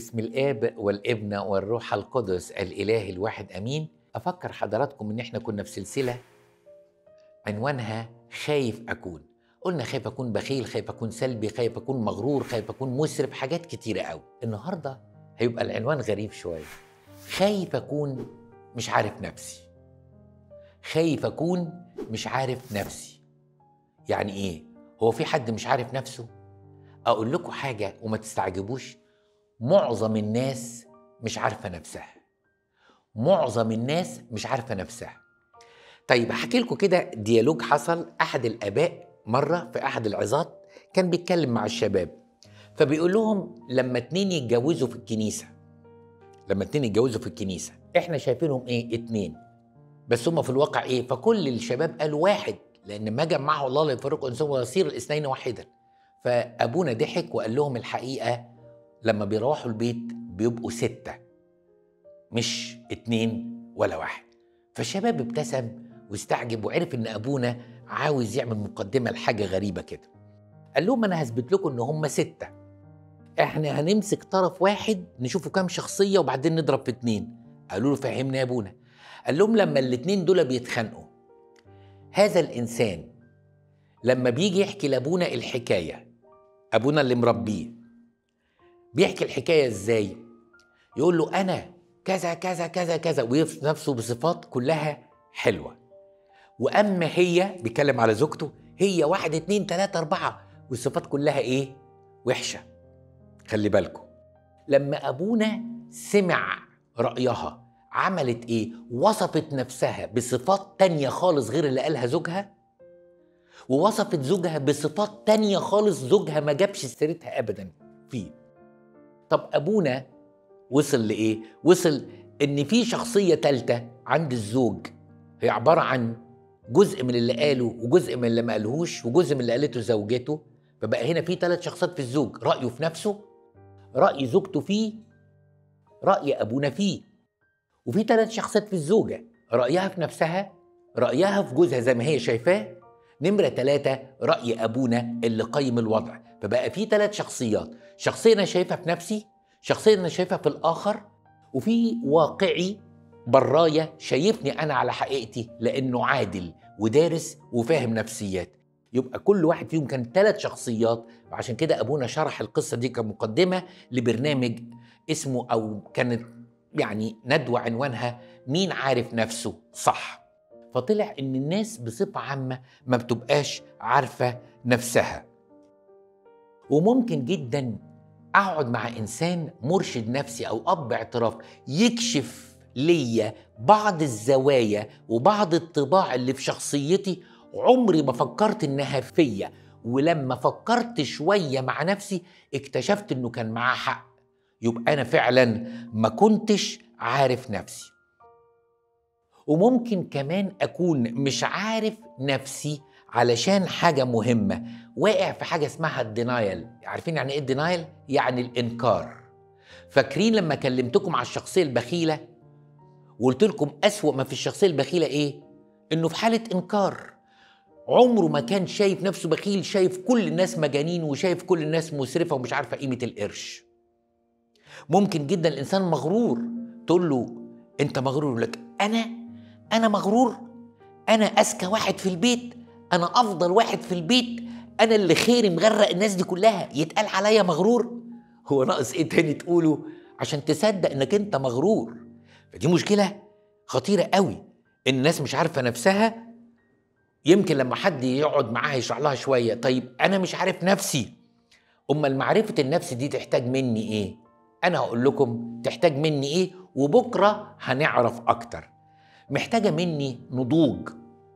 باسم الاب والابن والروح القدس الاله الواحد امين افكر حضراتكم ان احنا كنا في سلسله عنوانها خايف اكون قلنا خايف اكون بخيل خايف اكون سلبي خايف اكون مغرور خايف اكون مسرف حاجات كتيره قوي النهارده هيبقى العنوان غريب شويه خايف اكون مش عارف نفسي خايف اكون مش عارف نفسي يعني ايه هو في حد مش عارف نفسه اقول لكم حاجه وما تستعجبوش معظم الناس مش عارفه نفسها معظم الناس مش عارفه نفسها طيب هحكي لكم كده ديالوج حصل احد الاباء مره في احد العظات كان بيتكلم مع الشباب فبيقول لهم لما اتنين يتجوزوا في الكنيسه لما اتنين يتجوزوا في الكنيسه احنا شايفينهم ايه اتنين بس هم في الواقع ايه فكل الشباب قالوا واحد لان ما جمعه الله لا يفرق انسان ويصير الاثنين واحدا فابونا ضحك وقال لهم الحقيقه لما بيروحوا البيت بيبقوا سته مش اتنين ولا واحد فالشباب ابتسم واستعجب وعرف ان ابونا عاوز يعمل مقدمه لحاجه غريبه كده قال لهم انا هثبت لكم ان هم سته احنا هنمسك طرف واحد نشوفه كام شخصيه وبعدين نضرب في اتنين قالوا له فهمنا يا ابونا قال لهم لما الاتنين دول بيتخانقوا هذا الانسان لما بيجي يحكي لابونا الحكايه ابونا اللي مربيه بيحكي الحكايه ازاي يقول له انا كذا كذا كذا كذا ويوصف نفسه بصفات كلها حلوه واما هي بيتكلم على زوجته هي واحد اتنين تلاته اربعه والصفات كلها ايه وحشه خلي بالكم لما ابونا سمع رايها عملت ايه وصفت نفسها بصفات تانية خالص غير اللي قالها زوجها ووصفت زوجها بصفات تانية خالص زوجها ما جابش سيرتها ابدا فيه طب ابونا وصل لايه وصل ان في شخصيه ثالثه عند الزوج هي عباره عن جزء من اللي قاله وجزء من اللي ما قالهوش وجزء من اللي قالته زوجته فبقى هنا في ثلاث شخصيات في الزوج رايه في نفسه راي زوجته فيه راي ابونا فيه وفي ثلاث شخصيات في الزوجه رايها في نفسها رايها في جوزها زي ما هي شايفاه نمرة ثلاثة رأي أبونا اللي قيم الوضع فبقى في ثلاث شخصيات شخصية أنا شايفها في نفسي شخصية أنا شايفها في الآخر وفي واقعي براية شايفني أنا على حقيقتي لأنه عادل ودارس وفاهم نفسيات يبقى كل واحد فيهم كان ثلاث شخصيات وعشان كده أبونا شرح القصة دي كمقدمة لبرنامج اسمه أو كانت يعني ندوة عنوانها مين عارف نفسه صح فطلع ان الناس بصفه عامه ما بتبقاش عارفه نفسها وممكن جدا اقعد مع انسان مرشد نفسي او اب اعتراف يكشف ليا بعض الزوايا وبعض الطباع اللي في شخصيتي عمري ما فكرت انها فيا ولما فكرت شويه مع نفسي اكتشفت انه كان معاه حق يبقى انا فعلا ما كنتش عارف نفسي وممكن كمان اكون مش عارف نفسي علشان حاجه مهمه واقع في حاجه اسمها الدينايل عارفين يعني ايه الدينايل يعني الانكار فاكرين لما كلمتكم على الشخصيه البخيله وقلت لكم اسوا ما في الشخصيه البخيله ايه انه في حاله انكار عمره ما كان شايف نفسه بخيل شايف كل الناس مجانين وشايف كل الناس مسرفه ومش عارفه قيمه القرش ممكن جدا الانسان مغرور تقول له انت مغرور يقول لك انا انا مغرور انا اذكى واحد في البيت انا افضل واحد في البيت انا اللي خيري مغرق الناس دي كلها يتقال عليا مغرور هو ناقص ايه تاني تقوله عشان تصدق انك انت مغرور فدي مشكله خطيره قوي ان الناس مش عارفه نفسها يمكن لما حد يقعد معاها يشرح لها شويه طيب انا مش عارف نفسي امال معرفه النفس دي تحتاج مني ايه انا هقول لكم تحتاج مني ايه وبكره هنعرف اكتر محتاجة مني نضوج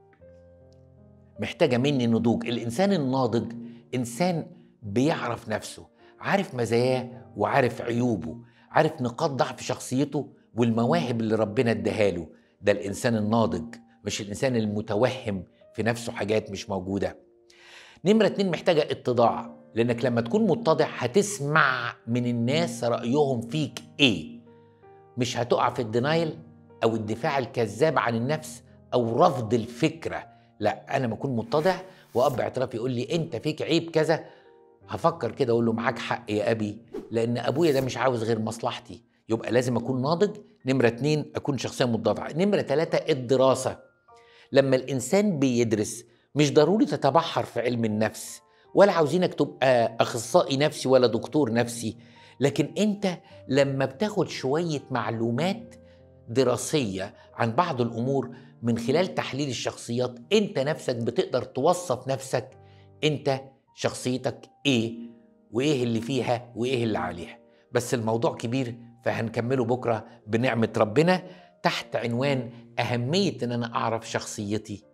محتاجة مني نضوج الإنسان الناضج إنسان بيعرف نفسه عارف مزاياه وعارف عيوبه عارف نقاط ضعف شخصيته والمواهب اللي ربنا اداها له ده الإنسان الناضج مش الإنسان المتوهم في نفسه حاجات مش موجودة نمرة اتنين محتاجة اتضاع لأنك لما تكون متضع هتسمع من الناس رأيهم فيك إيه مش هتقع في الدينايل او الدفاع الكذاب عن النفس او رفض الفكره لا انا ما اكون متضع واب اعتراف يقول لي انت فيك عيب كذا هفكر كده اقول له معاك حق يا ابي لان ابويا ده مش عاوز غير مصلحتي يبقى لازم اكون ناضج نمره اتنين اكون شخصيه متضاعفه نمره ثلاثه الدراسه لما الانسان بيدرس مش ضروري تتبحر في علم النفس ولا عاوزينك تبقى اخصائي نفسي ولا دكتور نفسي لكن انت لما بتاخد شويه معلومات دراسيه عن بعض الامور من خلال تحليل الشخصيات انت نفسك بتقدر توصف نفسك انت شخصيتك ايه وايه اللي فيها وايه اللي عليها بس الموضوع كبير فهنكمله بكره بنعمه ربنا تحت عنوان اهميه ان انا اعرف شخصيتي